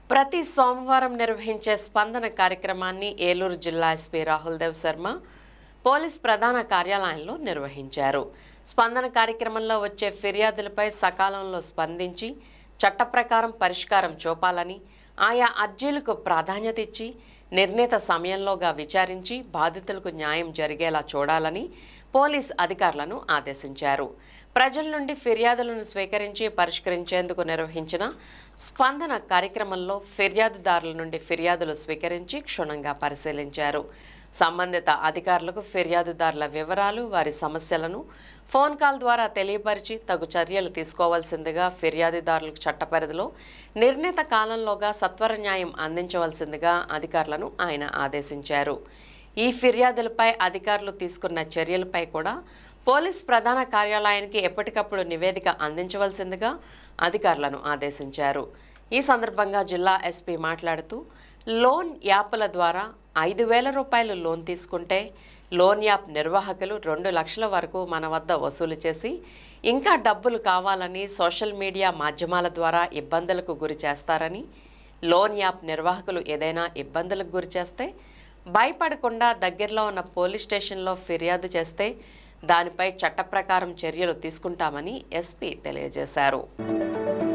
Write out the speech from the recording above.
ప్రతి సోమవారం నిర్వహించే స్పందన కార్యక్రమాన్ని ఏలూరు జిల్లా ఎస్పీ రాహుల్ దేవ్ శర్మ పోలీస్ ప్రధాన కార్యాలయంలో నిర్వహించారు స్పందన కార్యక్రమంలో వచ్చే ఫిర్యాదులపై సకాలంలో స్పందించి చట్ట ప్రకారం పరిష్కారం చూపాలని ఆయా అర్జీలకు ప్రాధాన్యత ఇచ్చి నిర్ణీత సమయంలోగా విచారించి బాధితులకు న్యాయం జరిగేలా చూడాలని పోలీస్ అధికారులను ఆదేశించారు ప్రజల నుండి ఫిర్యాదులను స్వీకరించి పరిష్కరించేందుకు నిర్వహించిన స్పందన కార్యక్రమంలో ఫిర్యాదుదారుల నుండి ఫిర్యాదులు స్వీకరించి క్షుణ్ణంగా పరిశీలించారు సంబంధిత అధికారులకు ఫిర్యాదుదారుల వివరాలు వారి సమస్యలను ఫోన్ కాల్ ద్వారా తెలియపరిచి తగు చర్యలు తీసుకోవాల్సిందిగా ఫిర్యాదుదారులకు చట్టపరిధిలో నిర్ణీత కాలంలోగా సత్వర న్యాయం అందించవలసిందిగా అధికారులను ఆయన ఆదేశించారు ఈ ఫిర్యాదులపై అధికారులు తీసుకున్న చర్యలపై కూడా పోలీస్ ప్రధాన కార్యాలయానికి ఎప్పటికప్పుడు నివేదిక అందించవలసిందిగా అధికారులను ఆదేశించారు ఈ సందర్భంగా జిల్లా ఎస్పీ మాట్లాడుతూ లోన్ యాప్ల ద్వారా ఐదు వేల రూపాయలు లోన్ తీసుకుంటే లోన్ యాప్ నిర్వాహకులు రెండు లక్షల వరకు మన వద్ద వసూలు చేసి ఇంకా డబ్బులు కావాలని సోషల్ మీడియా మాధ్యమాల ద్వారా ఇబ్బందులకు గురి చేస్తారని లోన్ యాప్ నిర్వాహకులు ఏదైనా ఇబ్బందులకు గురి చేస్తే భయపడకుండా దగ్గరలో ఉన్న పోలీస్ స్టేషన్లో ఫిర్యాదు చేస్తే దానిపై చట్ట ప్రకారం చర్యలు తీసుకుంటామని ఎస్పీ తెలియజేశారు